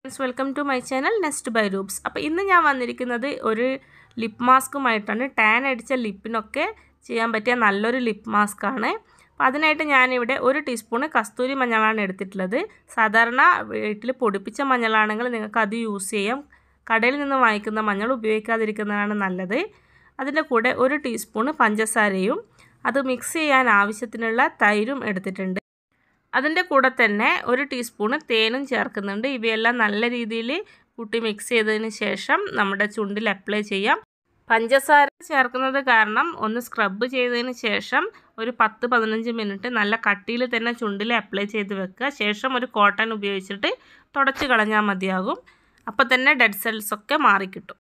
friends welcome to my channel next by റൂബ്സ് അപ്പോൾ ഇന്ന് ഞാൻ വന്നിരിക്കുന്നത് ഒരു ലിപ്പ് മാസ്കുമായിട്ടാണ് ടാൻ അടിച്ച ലിപ്പിനൊക്കെ ചെയ്യാൻ പറ്റിയ നല്ലൊരു ലിപ്പ് മാസ്ക് ആണ് അപ്പോൾ അതിനായിട്ട് ഞാനിവിടെ ഒരു ടീസ്പൂണ് കസ്തൂരി മഞ്ഞളാണ് എടുത്തിട്ടുള്ളത് സാധാരണ വീട്ടിൽ പൊടിപ്പിച്ച മഞ്ഞളാണെങ്കിൽ നിങ്ങൾക്ക് അത് യൂസ് ചെയ്യാം കടയിൽ നിന്ന് വാങ്ങിക്കുന്ന മഞ്ഞൾ ഉപയോഗിക്കാതിരിക്കുന്നതാണ് നല്ലത് അതിൻ്റെ കൂടെ ഒരു ടീസ്പൂണ് പഞ്ചസാരയും അത് മിക്സ് ചെയ്യാൻ ആവശ്യത്തിനുള്ള തൈരും എടുത്തിട്ടുണ്ട് അതിൻ്റെ കൂടെ തന്നെ ഒരു ടീസ്പൂണ് തേനും ചേർക്കുന്നുണ്ട് ഇവയെല്ലാം നല്ല രീതിയിൽ കൂട്ടി മിക്സ് ചെയ്തതിന് ശേഷം നമ്മുടെ ചുണ്ടിൽ അപ്ലൈ ചെയ്യാം പഞ്ചസാര ചേർക്കുന്നത് കാരണം ഒന്ന് സ്ക്രബ് ചെയ്തതിന് ശേഷം ഒരു പത്ത് പതിനഞ്ച് മിനിറ്റ് നല്ല കട്ടിയിൽ തന്നെ ചുണ്ടിൽ അപ്ലൈ ചെയ്ത് വെക്കുക ശേഷം ഒരു കോട്ടൺ ഉപയോഗിച്ചിട്ട് തുടച്ച് കളഞ്ഞാൽ മതിയാകും അപ്പോൾ തന്നെ ഡെഡ് സെൽസ് ഒക്കെ മാറിക്കിട്ടും